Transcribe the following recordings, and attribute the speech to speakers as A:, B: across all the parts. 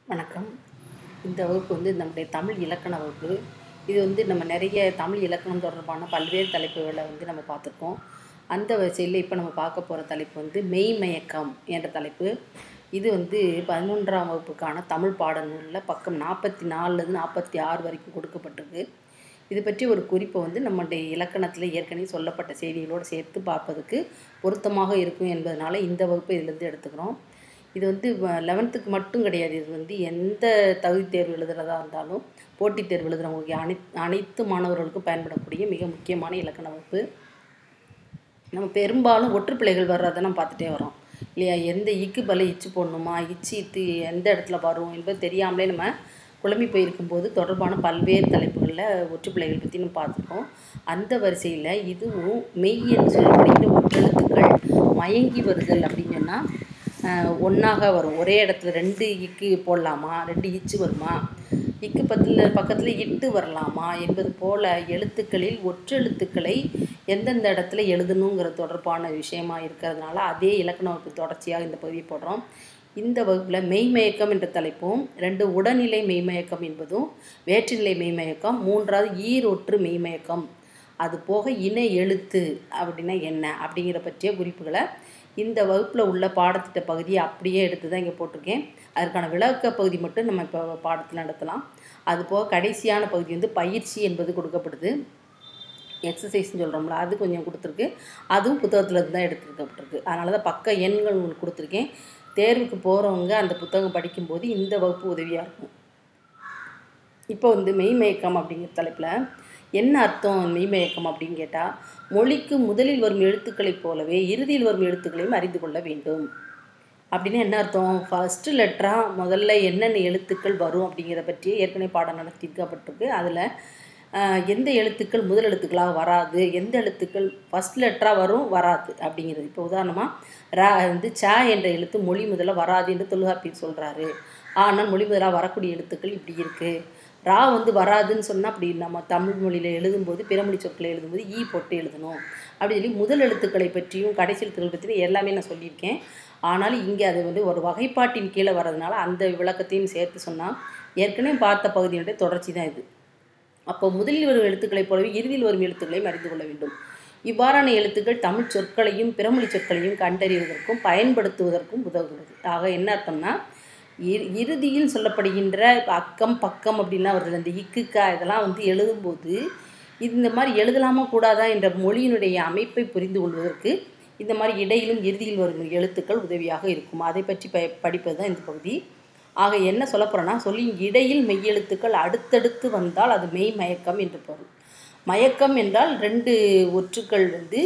A: வணக்கம் இந்த வகுப்பு வந்து நம்முடைய தமிழ் இலக்கண வகுப்பு இது வந்து நம்ம நிறைய தமிழ் இலக்கணம் தொடர்பான பல்வேறு தலைப்புகளை வந்து நம்ம பார்த்துருக்கோம் அந்த வரிசையில் இப்போ நம்ம பார்க்க போகிற தலைப்பு வந்து மெய்மயக்கம் என்ற தலைப்பு இது வந்து பதினொன்றாம் வகுப்புக்கான தமிழ் பாடநூலில் பக்கம் நாற்பத்தி நாலுலேருந்து நாற்பத்தி ஆறு வரைக்கும் கொடுக்கப்பட்டிருக்கு இது பற்றி ஒரு குறிப்பை வந்து நம்முடைய இலக்கணத்தில் ஏற்கனவே சொல்லப்பட்ட செய்திகளோடு சேர்த்து பார்ப்பதற்கு பொருத்தமாக இருக்கும் என்பதனால இந்த வகுப்பை இதிலிருந்து எடுத்துக்கிறோம் இது வந்து லெவன்த்துக்கு மட்டும் கிடையாது இது வந்து எந்த தகுதி தேர்வு எழுதுறதா இருந்தாலும் போட்டித் தேர்வு எழுதுகிறவங்களுக்கு அனை அனைத்து மாணவர்களுக்கும் பயன்படக்கூடிய மிக முக்கியமான இலக்கண வகுப்பு நம்ம பெரும்பாலும் ஒற்றுப்பிழைகள் வர்றதை நம்ம பார்த்துட்டே வரோம் இல்லையா எந்த இக்கு பல இச்சு போடணுமா இச்சு இத்து எந்த இடத்துல வரும் என்பது தெரியாமலே நம்ம குழம்பி போயிருக்கும்போது தொடர்பான பல்வேறு தலைப்புகளில் ஒற்றுப்பிழைகள் பற்றி நம்ம பார்த்துருக்கோம் அந்த வரிசையில் இதுவும் மெய் என்று சொல்லப்படுகிற ஒற்றெழுத்துக்கள் மயங்கி வருதல் அப்படின்னு சொன்னால் ஒன்றாக வரும் ஒரே இடத்துல ரெண்டு இக்கு போடலாமா ரெண்டு இச்சு வருமா இக்கு பத்தில் பக்கத்தில் இட்டு வரலாமா என்பது போல எழுத்துக்களில் ஒற்றெழுத்துக்களை எந்தெந்த இடத்துல எழுதணுங்கிற தொடர்பான விஷயமா இருக்கிறதுனால அதே இலக்கண வகுப்பு தொடர்ச்சியாக இந்த பகுதியை போடுறோம் இந்த வகுப்பில் மெய்மயக்கம் என்ற தலைப்பும் ரெண்டு உடல்நிலை மெய்மயக்கம் என்பதும் வேற்றுநிலை மெய்மயக்கம் மூன்றாவது ஈரொற்று மெய்மயக்கம் அது போக இணை எழுத்து அப்படின்னா என்ன அப்படிங்கிற பற்றிய குறிப்புகளை இந்த வகுப்பில் உள்ள பாடத்திட்ட பகுதியை அப்படியே எடுத்து தான் இங்கே போட்டிருக்கேன் அதற்கான விளக்க பகுதி மட்டும் நம்ம இப்போ பாடத்தில் நடத்தலாம் அது போக கடைசியான பகுதி வந்து பயிற்சி என்பது கொடுக்கப்படுது எக்ஸசைஸ்னு சொல்கிறோம்ல அது கொஞ்சம் கொடுத்துருக்கு அதுவும் புத்தகத்தில் இருந்து தான் எடுத்துருக்கப்பட்டிருக்கு அதனால தான் பக்க எண்கள் உங்களுக்கு கொடுத்துருக்கேன் தேர்வுக்கு போகிறவங்க அந்த புத்தகம் படிக்கும்போது இந்த வகுப்பு உதவியாக இருக்கும் இப்போ வந்து மெய்மயக்கம் அப்படிங்கிற தலைப்பில் என்ன அர்த்தம் மெய்மயக்கம் அப்படின்னு கேட்டால் மொழிக்கு முதலில் வரும் எழுத்துக்களைப் போலவே இறுதியில் வரும் எழுத்துக்களையும் அறிந்து கொள்ள வேண்டும் அப்படின்னு என்ன அர்த்தம் ஃபஸ்ட்டு லெட்டராக முதல்ல என்னென்ன எழுத்துக்கள் வரும் அப்படிங்கிறத பற்றி ஏற்கனவே பாடம் நடத்திக்கப்பட்டிருக்கு அதில் எந்த எழுத்துக்கள் முதல் எழுத்துக்களாக வராது எந்த எழுத்துக்கள் ஃபஸ்ட் லெட்டராக வரும் வராது அப்படிங்கிறது இப்போ உதாரணமாக ரா வந்து ச என்ற எழுத்து மொழி முதல்ல வராது என்று தொல்காப்பியர் சொல்கிறாரு ஆனால் மொழி முதலாக வரக்கூடிய எழுத்துக்கள் இப்படி இருக்குது ரா வந்து வராதுன்னு சொன்னால் அப்படி நம்ம தமிழ் மொழியில் எழுதும்போது பிறமொழி சொற்களை எழுதும்போது ஈ போட்டு எழுதணும் அப்படி சொல்லி முதல் எழுத்துக்களை பற்றியும் கடைசி எழுத்துக்கள் பற்றியும் எல்லாமே நான் சொல்லியிருக்கேன் ஆனாலும் இங்கே அது வந்து ஒரு வகைப்பாட்டின் கீழே வர்றதுனால அந்த விளக்கத்தையும் சேர்த்து சொன்னால் ஏற்கனவே பார்த்த பகுதியினுடைய தொடர்ச்சி தான் இது அப்போ முதலில் வரும் எழுத்துக்களைப் போலவே இறுதியில் வரும் எழுத்துக்களையும் அறிந்து கொள்ள வேண்டும் இவ்வாறான எழுத்துக்கள் தமிழ் சொற்களையும் பிறமொழி சொற்களையும் கண்டறிவதற்கும் பயன்படுத்துவதற்கும் உதவுகிறது ஆக என்ன அர்த்தம்னா இறுதியில் சொல்லப்படுகின்ற அக்கம் பக்கம் அப்படின்லாம் வருது அந்த இக்குக்கா இதெல்லாம் வந்து எழுதும்போது இந்த மாதிரி எழுதலாமா கூடாதா என்ற மொழியினுடைய அமைப்பை புரிந்து கொள்வதற்கு இந்த மாதிரி இடையிலும் இறுதியில் வரும் எழுத்துக்கள் உதவியாக இருக்கும் அதை பற்றி ப படிப்பது தான் இந்த பகுதி ஆக என்ன சொல்ல போகிறேன்னா சொல்லி இடையில் மெய்யெழுத்துக்கள் அடுத்தடுத்து வந்தால் அது மெய் மயக்கம் என்று பொருள் மயக்கம் என்றால் ரெண்டு ஒற்றுக்கள் வந்து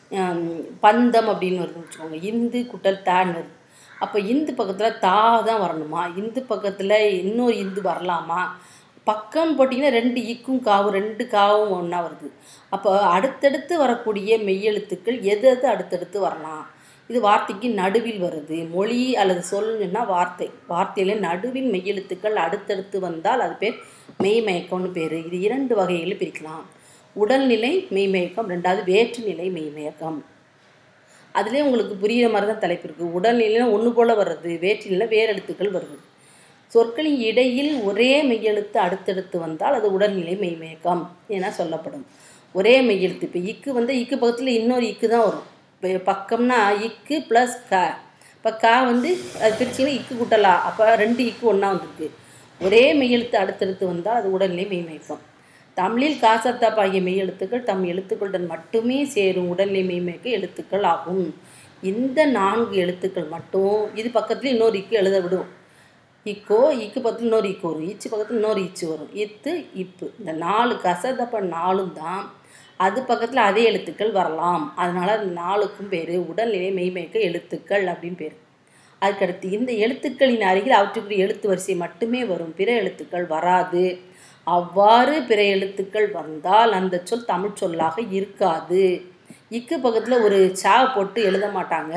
A: பந்தம் அப்படின்னு வருதுன்னு வச்சுக்கோங்க இந்து குட்டல் தான்னு வருது அப்போ இந்து பக்கத்தில் தா தான் வரணுமா இந்து பக்கத்தில் இன்னொரு இந்து வரலாமா பக்கம் போட்டிங்கன்னா ரெண்டு இக்கும் காவும் ரெண்டு காவும் ஒன்றா வருது அப்போ அடுத்தடுத்து வரக்கூடிய மெய்யெழுத்துக்கள் எது எது அடுத்தடுத்து வரலாம் இது வார்த்தைக்கு நடுவில் வருது மொழி அல்லது சொல்லுன்னா வார்த்தை வார்த்தையில் நடுவில் மெய்யெழுத்துக்கள் அடுத்தடுத்து வந்தால் அது பேர் மெய்மயக்கம்னு பேர் இது இரண்டு வகைகளில் பிரிக்கலாம் உடல்நிலை மெய்மயக்கம் ரெண்டாவது வேற்றுநிலை மெய்மயக்கம் அதுலேயே உங்களுக்கு புரிகிற மாதிரி தான் தலைப்பு இருக்குது உடல்நிலையில் ஒன்று போல் வர்றது வேற்றினில் வேறு எழுத்துக்கள் வருது சொற்களின் இடையில் ஒரே மெய்யெழுத்து அடுத்தடுத்து வந்தால் அது உடல்நிலை மெய்மயக்கம் என சொல்லப்படும் ஒரே மெய்யெழுத்து இப்போ இக்கு வந்து இக்கு பக்கத்தில் இன்னொரு இக்கு தான் வரும் இப்போ பக்கம்னா இக்கு ப்ளஸ் க இப்போ கா வந்து அது பிரிச்சிங்கன்னா இக்கு குட்டலா அப்போ ரெண்டு இக்கு ஒன்றா வந்திருக்கு ஒரே மெய்யெழுத்து அடுத்தடுத்து வந்தால் அது உடல்நிலை மெய்மயக்கம் தமிழில் காசத்தாப் ஆகிய மெய் எழுத்துக்கள் தம் எழுத்துக்களுடன் மட்டுமே சேரும் உடல்நிலை மெய்மயக்க எழுத்துக்கள் ஆகும் இந்த நான்கு எழுத்துக்கள் மட்டும் இது பக்கத்தில் இன்னொரு இக்கு எழுத விடும் இக்கோ இக்கு பக்கத்தில் இன்னொரு இக்கு வரும் இச்சு பக்கத்தில் இன்னொரு இச்சு வரும் இத்து இப்பு இந்த நாலு கசதப்ப நாலும் தான் அது பக்கத்தில் அதே எழுத்துக்கள் வரலாம் அதனால் அது நாலுக்கும் பேர் உடல்நிலை மெய்மயக்க எழுத்துக்கள் அப்படின்னு பேர் அதுக்கடுத்து இந்த எழுத்துக்களின் அருகில் அவற்றுக்குரிய எழுத்து வரிசை மட்டுமே வரும் பிற எழுத்துக்கள் வராது அவ்வாறு பிற எழுத்துக்கள் வந்தால் அந்த சொல் தமிழ் சொல்லாக இருக்காது இக்கு பக்கத்தில் ஒரு சா போட்டு எழுத மாட்டாங்க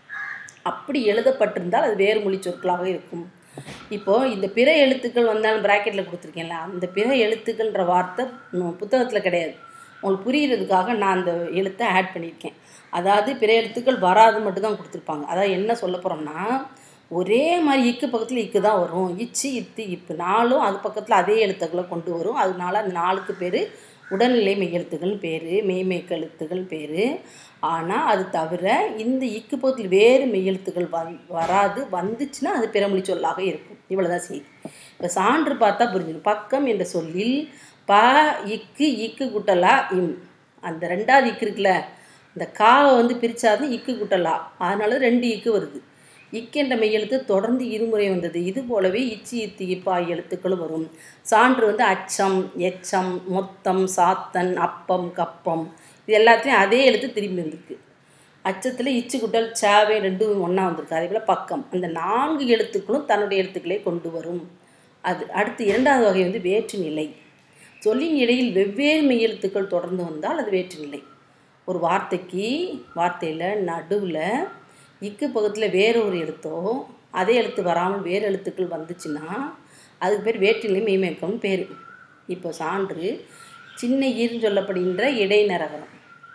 A: அப்படி எழுதப்பட்டிருந்தால் அது வேறு மொழி சொற்களாக இருக்கும் இப்போது இந்த பிற எழுத்துக்கள் வந்தாலும் ப்ராக்கெட்டில் கொடுத்துருக்கேன்ல அந்த பிற எழுத்துக்கள்ன்ற வார்த்தை புத்தகத்தில் கிடையாது உங்களுக்கு புரிகிறதுக்காக நான் அந்த எழுத்தை ஆட் பண்ணியிருக்கேன் அதாவது பிற எழுத்துக்கள் வராது மட்டும்தான் கொடுத்துருப்பாங்க அதாவது என்ன சொல்ல போகிறோம்னா ஒரே மாதிரி இக்கு பக்கத்தில் இக்கு தான் வரும் இச்சு இத்து இப்பு நாலும் அது பக்கத்தில் அதே எழுத்துக்களை கொண்டு வரும் அதனால அந்த நாலுக்கு பேர் உடல்நிலை மெய்யெழுத்துகள்னு பேர் மெய்மெய்க்கு எழுத்துகள் பேர் ஆனால் அது தவிர இந்த இக்கு பக்கத்தில் வேறு மெய்யெழுத்துக்கள் வந் வராது வந்துச்சுன்னா அது பிறமொழி சொல்லாக இருக்கும் இவ்வளோதான் செய்தி இப்போ சான்று பார்த்தா புரிஞ்சிடும் பக்கம் என்ற சொல்லில் ப இக்கு இக்கு குட்டலா இம் அந்த ரெண்டாவது இக்கு இருக்குல்ல இந்த காவை வந்து பிரித்தாதான் இக்கு குட்டலா அதனால ரெண்டு இக்கு வருது இக்கென்ற மெய்யெழுத்து தொடர்ந்து இருமுறை வந்தது இது போலவே இச்சி இத்து இப்பா எழுத்துக்களும் வரும் சான்று வந்து அச்சம் எச்சம் மொத்தம் சாத்தன் அப்பம் கப்பம் இது எல்லாத்தையும் அதே எழுத்து திரும்பி வந்திருக்கு அச்சத்தில் இச்சு குட்டல் சாவே ரெண்டும் ஒன்றா வந்திருக்கு அதே போல் பக்கம் அந்த நான்கு எழுத்துக்களும் தன்னுடைய எழுத்துக்களை கொண்டு வரும் அது அடுத்து இரண்டாவது வகை வந்து வேற்றுநிலை சொல்லின் இடையில் வெவ்வேறு மெய்யெழுத்துக்கள் தொடர்ந்து வந்தால் அது வேற்றுநிலை ஒரு வார்த்தைக்கு வார்த்தையில் நடுவில் இக்கு பக்கத்தில் வேறு ஒரு எழுத்தோ அதே எழுத்து வராமல் வேறு எழுத்துக்கள் வந்துச்சுன்னா அதுக்கு பேர் வேற்றுநிலை மெய்மயக்கம்னு பேர் இப்போ சான்று சின்ன ஈர்னு சொல்லப்படுகின்ற இடைநரகரம்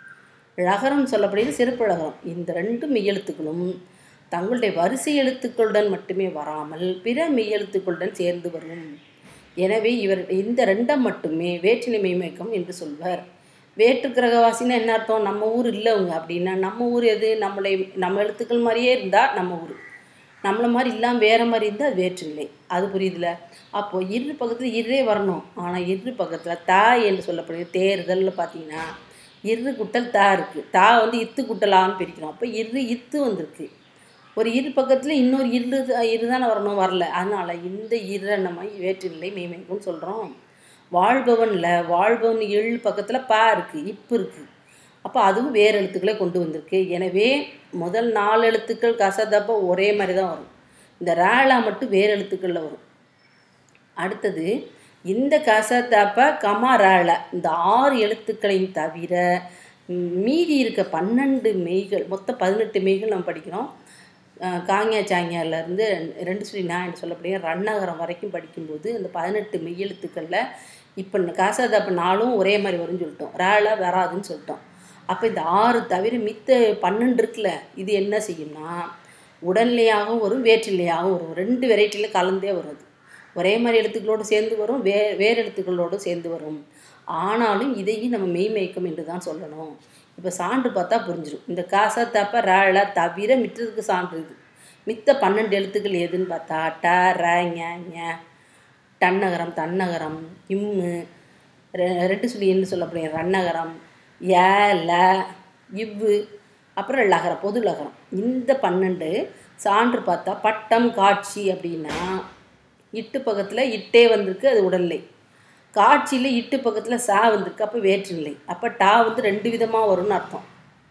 A: ழகரம் சொல்லப்படுகிற சிறப்பு ழகரம் இந்த ரெண்டு மெய்யெழுத்துக்களும் தங்களுடைய வரிசை எழுத்துக்களுடன் மட்டுமே வராமல் பிற மெய்யெழுத்துக்களுடன் சேர்ந்து வரும் எனவே இவர் இந்த ரெண்டை மட்டுமே வேற்றிலை மெய்மயக்கம் என்று சொல்வர் வேற்று கிரகவாசின்னா என்ன அர்த்தம் நம்ம ஊர் இல்லைவங்க அப்படின்னா நம்ம ஊர் எது நம்மளை நம்ம எழுத்துக்கள் மாதிரியே இருந்தால் நம்ம ஊர் நம்மளை மாதிரி இல்லாமல் வேறு மாதிரி இருந்தால் அது வேற்றுநிலை அது புரியுதுல அப்போது இரு பக்கத்தில் இருரே வரணும் ஆனால் இரு பக்கத்தில் தா என்று சொல்லப்படுகிற தேர்தலில் பார்த்தீங்கன்னா இரு குட்டல் தா இருக்குது தா வந்து இத்து குட்டலான்னு பிரிக்கிறோம் அப்போ இரு இத்து வந்திருக்கு ஒரு இரு பக்கத்தில் இன்னொரு இரு இரு தானே வரணும் வரல அதனால் இந்த இரை நம்ம வேற்றுநிலை மெய்மைக்கும்னு சொல்கிறோம் வாழ்பவனில் வாழ்பவன் எழு பக்கத்தில் பா இருக்குது இப்பு இருக்குது அப்போ அதுவும் வேறு எழுத்துக்களை கொண்டு வந்திருக்கு எனவே முதல் நாலு எழுத்துக்கள் கசதப்போ ஒரே மாதிரி தான் வரும் இந்த ரேலா மட்டும் வேறு எழுத்துக்களில் வரும் அடுத்தது இந்த கசதப்ப கமா ரேல இந்த ஆறு எழுத்துக்களையும் தவிர மீதி இருக்க பன்னெண்டு மெய்கள் மொத்தம் பதினெட்டு மெய்கள் நம்ம படிக்கிறோம் காங்கியா சாங்கியாலேருந்து ரெண்டு சொல்லி நான் என்று சொல்லப்படுகிற ரன்னகரம் வரைக்கும் படிக்கும்போது அந்த பதினெட்டு மெய்யெழுத்துக்களில் இப்போ காசாதப்ப நாளும் ஒரே மாதிரி வரும்னு சொல்லிட்டோம் ரேல வராதுன்னு சொல்லிட்டோம் அப்போ இந்த ஆறு தவிர மித்த பன்னெண்டு இருக்குல்ல இது என்ன செய்யும்னா உடல்நிலையாகவும் வரும் வேற்றிலையாகவும் வரும் ரெண்டு வெரைட்டியில் கலந்தே வருது ஒரே மாதிரி எழுத்துக்களோடு சேர்ந்து வரும் வே வேறு எழுத்துக்களோடு சேர்ந்து வரும் ஆனாலும் இதையும் நம்ம மெய்மயக்கம் என்று தான் சொல்லணும் இப்போ சான்று பார்த்தா புரிஞ்சிடும் இந்த காசா தப்ப ரேழ தவிர மித்ததுக்கு சான்று இது மித்த பன்னெண்டு எழுத்துக்கள் எதுன்னு பார்த்தா ட ர ஞ ஞ டன்னகரம் தன்னகரம் இம்மு ரெண்டு சொல்லி என்ன சொல்லப்படுற ரன்னகரம் ஏ ல இவ்வு அப்புறம் லகரம் பொது லகரம் இந்த பன்னெண்டு சான்று பார்த்தா பட்டம் காட்சி அப்படின்னா இட்டு பக்கத்தில் இட்டே வந்திருக்கு அது உடல்நிலை காட்சியில் இட்டு பக்கத்தில் சா வந்திருக்கு அப்போ வேற்றுநிலை அப்போ டா வந்து ரெண்டு விதமாக வரும்னு அர்த்தம்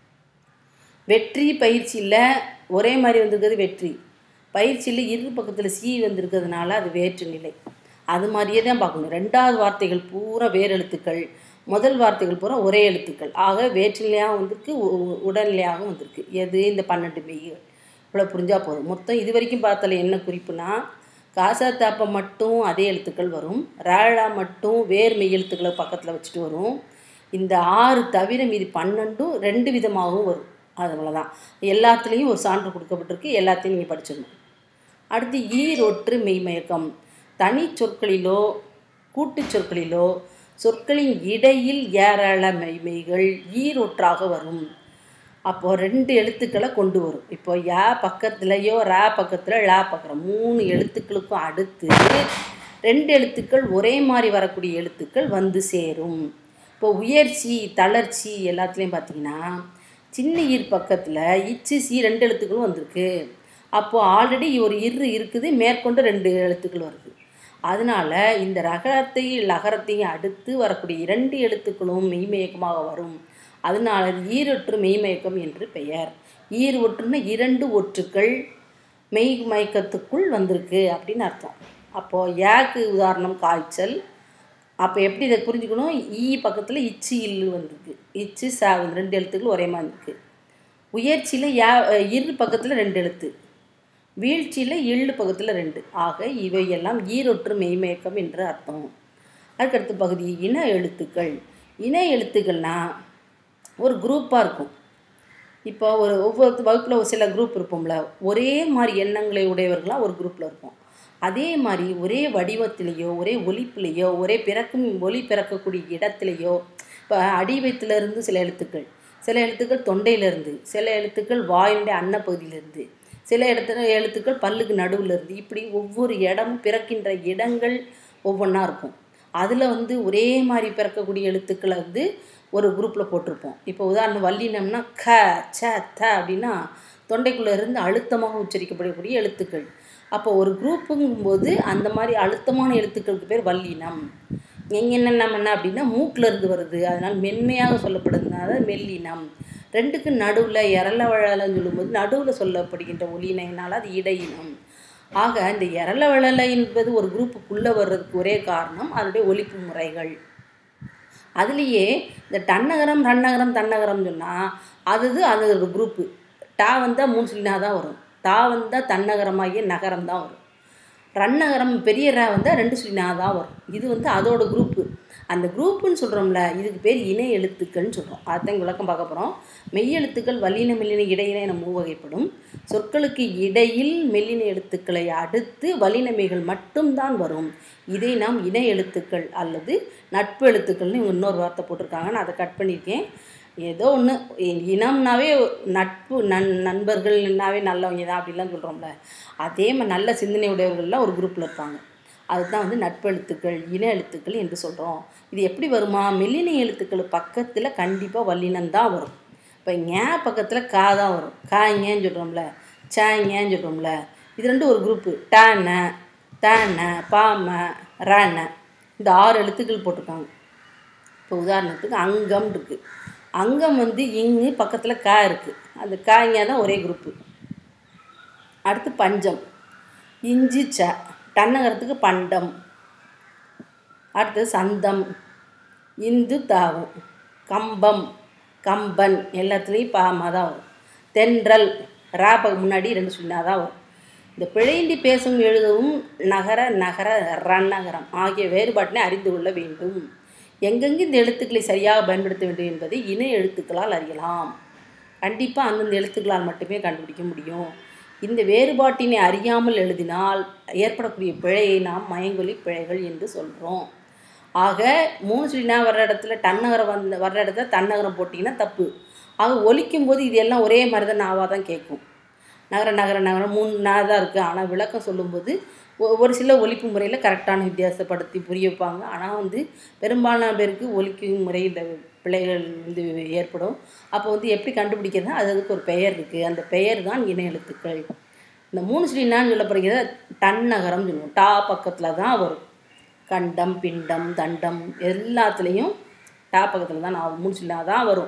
A: வெற்றி பயிற்சியில் ஒரே மாதிரி வந்திருக்கிறது வெற்றி பயிற்சியில் இரு பக்கத்தில் சி வந்திருக்கிறதுனால அது வேற்று நிலை அது மாதிரியே தான் பார்க்கணும் ரெண்டாவது வார்த்தைகள் பூரா வேறு எழுத்துக்கள் முதல் வார்த்தைகள் பூரா ஒரே எழுத்துக்கள் ஆக வேற்றுநிலையாகவும் வந்திருக்கு உடல்நிலையாகவும் வந்திருக்கு எது இந்த பன்னெண்டு மெய்கள் இவ்வளோ புரிஞ்சால் போதும் மொத்தம் இது வரைக்கும் பார்த்தல என்ன குறிப்புனா காசா தாப்பை மட்டும் அதே எழுத்துக்கள் வரும் ரேழா மட்டும் வேறு மெய் எழுத்துக்களை பக்கத்தில் வச்சுட்டு வரும் இந்த ஆறு தவிர மீதி பன்னெண்டும் ரெண்டு விதமாகவும் வரும் அதனால தான் எல்லாத்துலேயும் ஒரு சான்று கொடுக்கப்பட்டிருக்கு எல்லாத்தையும் நீங்கள் படிச்சிடணும் அடுத்து ஈரொற்று மெய்மயக்கம் தனி சொற்களிலோ கூட்டுச் சொற்களிலோ சொற்களின் இடையில் ஏராள மெய்மைகள் ஈரொற்றாக வரும் அப்போது ரெண்டு எழுத்துக்களை கொண்டு வரும் இப்போ யா பக்கத்துலேயோ ரா பக்கத்தில் லா பக்கம் மூணு எழுத்துக்களுக்கும் அடுத்து ரெண்டு எழுத்துக்கள் ஒரே மாதிரி வரக்கூடிய எழுத்துக்கள் வந்து சேரும் இப்போ உயர்ச்சி தளர்ச்சி எல்லாத்துலேயும் பார்த்தீங்கன்னா சின்ன ஈர் பக்கத்தில் இச்சு சி ரெண்டு எழுத்துக்களும் வந்திருக்கு அப்போது ஆல்ரெடி ஒரு இரு இருக்குது மேற்கொண்டு ரெண்டு எழுத்துக்கள் வருது அதனால் இந்த ரகரத்தையும் லகரத்தையும் அடுத்து வரக்கூடிய இரண்டு எழுத்துக்களும் மெய்மயக்கமாக வரும் அதனால் ஈரொற்று மெய்மயக்கம் என்று பெயர் ஈர் ஒற்றுன்னா இரண்டு ஒற்றுக்கள் மெய் மயக்கத்துக்குள் வந்திருக்கு அப்படின்னு அர்த்தம் அப்போது ஏக்கு உதாரணம் காய்ச்சல் அப்போ எப்படி இதை புரிஞ்சுக்கணும் ஈ பக்கத்தில் இச்சு இல்லு வந்திருக்கு இச்சு சா வந்து ரெண்டு எழுத்துக்கள் ஒரே மாதிரி இருக்குது உயர்ச்சியில் யா இரு பக்கத்தில் ரெண்டு எழுத்து வீழ்ச்சியில் எள்ளு பக்கத்தில் ரெண்டு ஆக இவையெல்லாம் ஈரொற்று மெய்மயக்கம் என்று அர்த்தம் அதுக்கடுத்த பகுதி இன எழுத்துக்கள் இன எழுத்துக்கள்னால் ஒரு குரூப்பாக இருக்கும் இப்போ ஒரு ஒவ்வொரு வகுப்பில் ஒரு சில குரூப் இருப்போம்ல ஒரே மாதிரி எண்ணங்களை உடையவர்களாக ஒரு குரூப்பில் இருப்போம் அதே மாதிரி ஒரே வடிவத்திலேயோ ஒரே ஒலிப்பிலேயோ ஒரே பிறக்கும் ஒலி பிறக்கக்கூடிய இடத்துலையோ இப்போ அடிவயத்திலிருந்து சில எழுத்துக்கள் சில எழுத்துக்கள் தொண்டையிலேருந்து சில எழுத்துக்கள் வாயுடைய அன்னப்பகுதியிலேருந்து சில இடத்துல எழுத்துக்கள் பல்லுக்கு நடுவில் இருந்து இப்படி ஒவ்வொரு இடமும் பிறக்கின்ற இடங்கள் ஒவ்வொன்றா இருக்கும் அதில் வந்து ஒரே மாதிரி பிறக்கக்கூடிய எழுத்துக்களை வந்து ஒரு குரூப்பில் போட்டிருப்போம் இப்போ உதாரணம் வல்லினம்னா க ச த அப்படின்னா தொண்டைக்குள்ளே இருந்து அழுத்தமாக உச்சரிக்கப்படக்கூடிய எழுத்துக்கள் அப்போ ஒரு குரூப்புங்கும்போது அந்த மாதிரி அழுத்தமான எழுத்துக்களுக்கு பேர் வல்லினம் எங்கென்னம் என்ன அப்படின்னா மூக்கில் இருந்து வருது அதனால் மென்மையாக சொல்லப்படுறதுனால மெல்லினம் ரெண்டுக்கு நடுவில் இரள வழலன்னு சொல்லும்போது நடுவில் சொல்லப்படுகின்ற ஒலியினால் அது இடையினம் ஆக இந்த இரள வழலை என்பது ஒரு குரூப்புக்குள்ளே வர்றதுக்கு ஒரே காரணம் அதனுடைய ஒலிப்பு முறைகள் அதுலேயே இந்த டன்னகரம் ரன்னகரம் தன்னகரம் சொன்னால் அது அது ஒரு குரூப்பு டா வந்தால் மூணு சொல்லினா தான் வரும் தா வந்தால் தன்னகரமாகிய நகரம் தான் வரும் ரன்னகரம் பெரிய ரா வந்தால் ரெண்டு சொல்லினா தான் வரும் இது வந்து அதோட குரூப்பு அந்த குரூப்புன்னு சொல்கிறோம்ல இதுக்கு பேர் இணை எழுத்துக்கள்னு சொல்கிறோம் அதுதான் விளக்கம் பார்க்க போகிறோம் மெய்யெழுத்துக்கள் வல்லின மெல்லின இடையின என மூவகைப்படும் சொற்களுக்கு இடையில் மெல்லின எழுத்துக்களை அடுத்து வல்லினமைகள் மட்டும்தான் வரும் இதை நாம் இணை எழுத்துக்கள் அல்லது நட்பு எழுத்துக்கள்னு இவங்க இன்னொரு வார்த்தை போட்டிருக்காங்க நான் அதை கட் பண்ணியிருக்கேன் ஏதோ ஒன்று இனம்னாவே நட்பு நன் நண்பர்கள்னாவே நல்லவங்க தான் அப்படிலாம் சொல்கிறோம்ல அதே மாதிரி நல்ல சிந்தனை உடையவர்கள்லாம் ஒரு குரூப்பில் இருப்பாங்க அதுதான் வந்து நட்பு எழுத்துக்கள் இன எழுத்துக்கள் என்று சொல்கிறோம் இது எப்படி வருமா மெல்லின எழுத்துக்கள் பக்கத்தில் கண்டிப்பாக வல்லினம் தான் வரும் இப்போ ஞா பக்கத்தில் கா தான் வரும் காங்கன்னு சொல்கிறோம்ல சாங்கன்னு சொல்கிறோம்ல இது ரெண்டும் ஒரு குரூப்பு டான தான பாம ரான இந்த ஆறு எழுத்துக்கள் போட்டிருக்காங்க இப்போ உதாரணத்துக்கு அங்கம் இருக்குது அங்கம் வந்து இங்கு பக்கத்தில் கா இருக்குது அந்த காங்க தான் ஒரே குரூப்பு அடுத்து பஞ்சம் இஞ்சி ச டன்னகரத்துக்கு பண்டம் அடுத்து சந்தம் இந்து தாவும் கம்பம் கம்பன் எல்லாத்துலேயும் பாமா தான் வரும் தென்றல் ராபக்கு முன்னாடி ரெண்டு சொன்னா தான் வரும் இந்த பிழையின்றி பேசும் எழுதவும் நகர நகர ரன்னகரம் ஆகிய வேறுபாட்டினை அறிந்து கொள்ள வேண்டும் எங்கெங்கு இந்த எழுத்துக்களை சரியாக பயன்படுத்த வேண்டும் என்பதை இணை எழுத்துக்களால் அறியலாம் கண்டிப்பாக அந்தந்த எழுத்துக்களால் மட்டுமே கண்டுபிடிக்க முடியும் இந்த வேறுபாட்டினை அறியாமல் எழுதினால் ஏற்படக்கூடிய பிழையை நாம் மயங்கொலி பிழைகள் என்று சொல்கிறோம் ஆக மூணு சொல்லினா வர்ற இடத்துல டன்னகரம் வந்து வர்ற இடத்துல தன்னகரம் போட்டிங்கன்னா தப்பு ஆக ஒலிக்கும் போது இது எல்லாம் ஒரே மாதிரி தான் நாவாக தான் கேட்கும் நகர நகர நகரம் மூணு நா தான் இருக்குது ஆனால் விளக்கம் சொல்லும்போது ஒ- ஒரு சில ஒலிப்பு முறையில் கரெக்டான வித்தியாசப்படுத்தி புரிய வைப்பாங்க ஆனால் வந்து பெரும்பாலான பேருக்கு ஒலிக்கும் முறை இந்த பிழைகள் வந்து ஏற்படும் அப்போ வந்து எப்படி கண்டுபிடிக்கிறதுனா அது அதுக்கு ஒரு பெயர் இருக்குது அந்த பெயர் தான் இணை எழுத்துக்கள் இந்த மூணு ஸ்ரீனான்னு சொல்லப்படுகிறது தன்னகரம் சொல்லுவோம் டா பக்கத்தில் தான் வரும் கண்டம் பிண்டம் தண்டம் எல்லாத்துலேயும் டா பக்கத்தில் தான் நான் மூணு ஸ்ரீனா தான் வரும்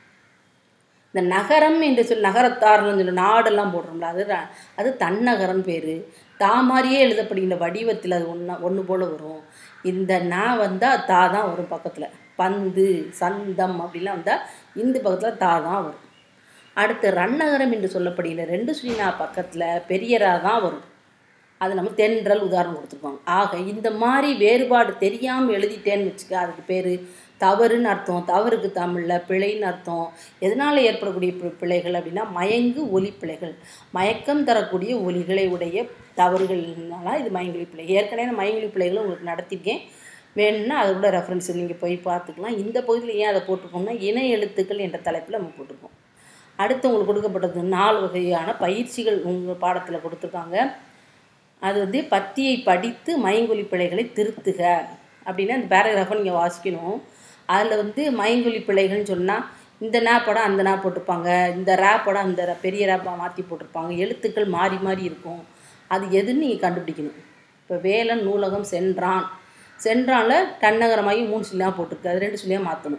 A: இந்த நகரம் என்று சொல்லி நகரத்தார்னு சொல்லி நாடெல்லாம் போடுறோம்ல அது ர- அது தன்னகரம் பேர் தா மாதிரியே எழுதப்படுகின்ற வடிவத்தில் அது ஒன்றா ஒன்று போல் வரும் இந்த நா வந்தால் தா தான் வரும் பக்கத்தில் பந்து சந்தம் அப்படிலாம் வந்தால் இந்த பக்கத்தில் தா தான் வரும் அடுத்து ரன்னகரம் என்று சொல்லப்படுகிற ரெண்டு சுழினா பக்கத்தில் பெரியரா தான் வரும் அது நம்ம தென்றல் உதாரணம் கொடுத்துருப்பாங்க ஆக இந்த மாதிரி வேறுபாடு தெரியாமல் எழுதிட்டேன்னு வச்சுக்க அதுக்கு பேர் தவறுன்னு அர்த்தம் தவறுக்கு தமிழில் பிழைன்னு அர்த்தம் எதனால் ஏற்படக்கூடிய பி- பிழைகள் அப்படின்னா மயங்கு ஒலி பிழைகள் மயக்கம் தரக்கூடிய ஒலிகளை உடைய தவறுகள்னால இது மயங்கொலி பிழை ஏற்கனவே நான் மயங்கொலி பிழைகளை உங்களுக்கு நடத்திருக்கேன் வேணும்னா அதோட ரெஃபரன்ஸ் நீங்கள் போய் பார்த்துக்கலாம் இந்த பகுதியில் ஏன் அதை போட்டிருக்கோம்னா இணை எழுத்துக்கள் என்ற தலைப்பில் நம்ம போட்டிருக்கோம் அடுத்து உங்களுக்கு கொடுக்கப்பட்டது நாலு வகையான பயிற்சிகள் உங்கள் பாடத்தில் கொடுத்துருக்காங்க அது வந்து பத்தியை படித்து மயங்கொலி பிழைகளை திருத்துக அப்படின்னா அந்த பேராகிராஃபை நீங்கள் வாசிக்கணும் அதில் வந்து மயங்கொலி பிழைகள்னு சொன்னால் இந்த நா படம் அந்த நா போட்டிருப்பாங்க இந்த ரா படம் அந்த ர- பெரிய ரா மாற்றி போட்டிருப்பாங்க எழுத்துக்கள் மாறி மாறி இருக்கும் அது எதுன்னு நீங்கள் கண்டுபிடிக்கணும் இப்போ வேலன் நூலகம் சென்றான் சென்றானில் தன்னகரமாகி மூணு சொல்லியாக போட்டிருக்கு அது ரெண்டு சொல்லியாக மாற்றணும்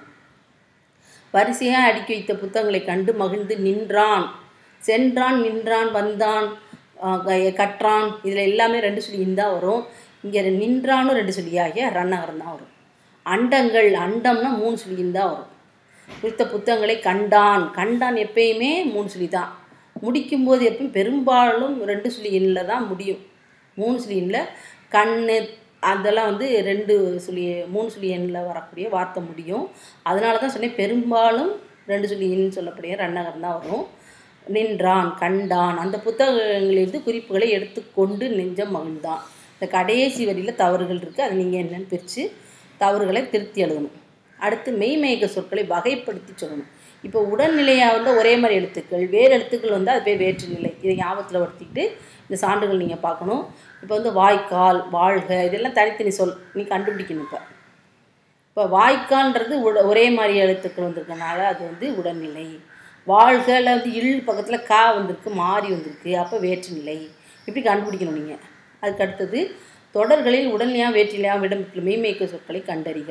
A: வரிசையாக அடுக்கி வைத்த புத்தகங்களை கண்டு மகிழ்ந்து நின்றான் சென்றான் நின்றான் வந்தான் ஆஹ் க- கற்றான் இதில் எல்லாமே ரெண்டு சொல்லியும் தான் வரும் இங்கே நின்றானும் ரெண்டு சொல்லியாகிய ரன்னகரம் தான் வரும் அண்டங்கள் அண்டம்னா மூணு சொல்லியும் தான் வரும் குறித்த புத்தகங்களை கண்டான் கண்டான் எப்பயுமே மூணு சொல்லி தான் முடிக்கும்போது எப்பயும் பெரும்பாலும் ரெண்டு சொல்லி எண்ணில் தான் முடியும் மூணு சொல்லி எண்ணில் கண்ணு அதெல்லாம் வந்து ரெண்டு சொல்லி மூணு சொல்லி எண்ணில் வரக்கூடிய வார்த்தை முடியும் அதனால தான் சொன்னேன் பெரும்பாலும் ரெண்டு சொல்லி இன்னு சொல்லக்கூடிய ரன்னகரம் தான் வரும் நின்றான் கண்டான் அந்த புத்தகங்களிலிருந்து குறிப்புகளை எடுத்துக்கொண்டு நெஞ்சம் மகிழ்ந்தான் இந்த கடைசி வரியில் தவறுகள் இருக்குது அது நீங்கள் என்னன்னு பிரித்து தவறுகளை திருத்தி எழுதணும் அடுத்து மெய்மயக்க சொற்களை வகைப்படுத்தி சொல்லணும் இப்போ உடல்நிலையாக வந்து ஒரே மாதிரி எழுத்துக்கள் வேறு எழுத்துக்கள் வந்து அது பேர் வேற்று நிலை இதை ஞாபகத்தில் வர்த்திக்கிட்டு இந்த சான்றுகள் நீங்கள் பார்க்கணும் இப்போ வந்து வாய்க்கால் வாழ்க இதெல்லாம் தனித்தனி சொல் நீ கண்டுபிடிக்கணும் இப்போ இப்போ வாய்க்கால்ன்றது உட ஒரே மாதிரி எழுத்துக்கள் வந்திருக்கனால அது வந்து உடல்நிலை வாழ்கையில் வந்து இல் பக்கத்தில் கா வந்திருக்கு மாறி வந்திருக்கு அப்போ வேற்றுநிலை இப்படி கண்டுபிடிக்கணும் நீங்கள் அதுக்கு அடுத்தது தொடர்களில் உடல்நிலையாக வேற்றிலையாக இடம்பெற்றுள்ள மெய்மயக்க சொற்களை கண்டறிக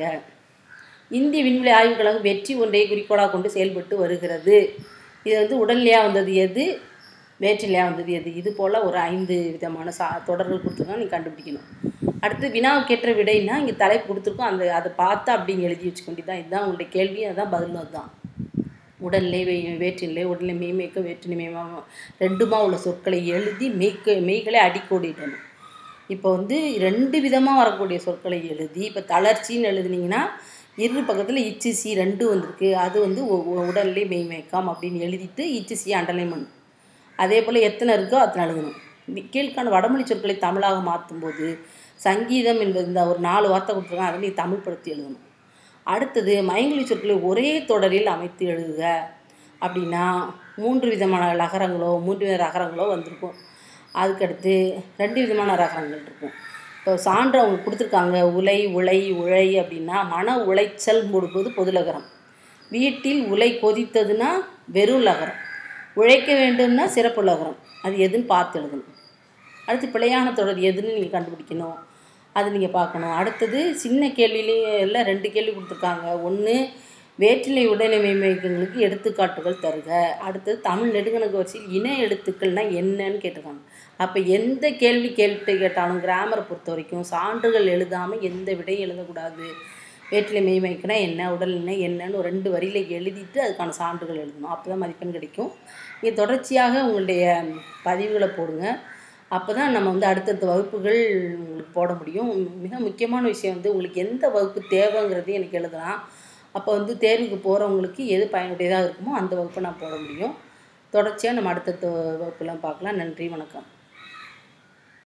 A: இந்திய விண்வெளி ஆய்வுக் கழகம் வெற்றி ஒன்றை குறிக்கோளாக கொண்டு செயல்பட்டு வருகிறது இது வந்து உடல்நிலையாக வந்தது எது வேற்றிலையாக வந்தது எது இது போல் ஒரு ஐந்து விதமான சா தொடர்கள் கொடுத்துருக்காங்க நீ கண்டுபிடிக்கணும் அடுத்து வினாவுக்கேற்ற விடைனா இங்கே தலைப்பு கொடுத்துருக்கோம் அந்த அதை பார்த்து அப்படிங்க எழுதி வச்சுக்கொண்டு தான் இதுதான் உங்களுடைய கேள்வி அதுதான் பதிலும் அதுதான் உடல்நிலை வே வேற்றில்லை உடல்நிலை மெய்மேக்க வேற்றினை மெய்மா ரெண்டுமா உள்ள சொற்களை எழுதி மெய்க்க மெய்களை அடிக்கோடிடணும் இப்போ வந்து ரெண்டு விதமாக வரக்கூடிய சொற்களை எழுதி இப்போ தளர்ச்சின்னு எழுதுனீங்கன்னா இரு பக்கத்தில் இச்சு சி ரெண்டு வந்திருக்கு அது வந்து உ- உ- உடல்நிலை மெய்மயக்கம் அப்படின்னு எழுதிட்டு இச்சு சி அண்டர்லைன் பண்ணணும் அதே போல் எத்தனை இருக்கோ அத்தனை எழுதணும் வி- கீழ்காணும் வடமொழி சொற்களை தமிழாக மாற்றும்போது சங்கீதம் என்பது இந்த ஒரு நாலு வார்த்தை கொடுத்துருக்காங்க அதை நீ தமிழ்படுத்தி எழுதணும் அடுத்தது மயங்கொலி சொற்களை ஒரே தொடரில் அமைத்து எழுதுக அப்படின்னா மூன்று விதமான லகரங்களோ மூன்று வித ரகரங்களோ வந்திருக்கும் அதுக்கடுத்து ரெண்டு விதமான ரகரங்கள் இருக்கும் இப்போ சான்று அவங்க கொடுத்துருக்காங்க உலை உலை உழை அப்படின்னா மன உளைச்சல் போடும்போது பொது லகரம் வீட்டில் உலை கொதித்ததுன்னா வெறும் லகரம் உழைக்க வேண்டும்னா சிறப்பு லகரம் அது எதுன்னு பார்த்து எழுதணும் அடுத்து பிழையான தொடர் எதுன்னு நீங்கள் கண்டுபிடிக்கணும் அது நீங்கள் பார்க்கணும் அடுத்தது சின்ன கேள்வியிலே எல்லாம் ரெண்டு கேள்வி கொடுத்துருக்காங்க ஒன்று வேற்றிலை உடனமைமைகளுக்கு எடுத்துக்காட்டுகள் தருக அடுத்தது தமிழ் நெடுங்கணக்கு வரிசையில் இன எழுத்துக்கள்னால் என்னன்னு கேட்டிருக்காங்க அப்போ எந்த கேள்வி கேள்வி கேட்டாலும் கிராமரை பொறுத்த வரைக்கும் சான்றுகள் எழுதாமல் எந்த விடையும் எழுதக்கூடாது வேற்றிலை மெய்மைக்குனா என்ன உடல்நிலை என்னன்னு ஒரு ரெண்டு வரியில் எழுதிட்டு அதுக்கான சான்றுகள் எழுதணும் அப்போ தான் மதிப்பெண் கிடைக்கும் நீங்கள் தொடர்ச்சியாக உங்களுடைய பதிவுகளை போடுங்க அப்போ தான் நம்ம வந்து அடுத்தடுத்த வகுப்புகள் உங்களுக்கு போட முடியும் மிக முக்கியமான விஷயம் வந்து உங்களுக்கு எந்த வகுப்பு தேவைங்கிறதையும் எனக்கு எழுதலாம் அப்போ வந்து தேர்வுக்கு போகிறவங்களுக்கு எது பயனுடையதாக இருக்குமோ அந்த வகுப்பை நான் போட முடியும் தொடர்ச்சியாக நம்ம அடுத்தடுத்த வகுப்புலாம் பார்க்கலாம் நன்றி வணக்கம்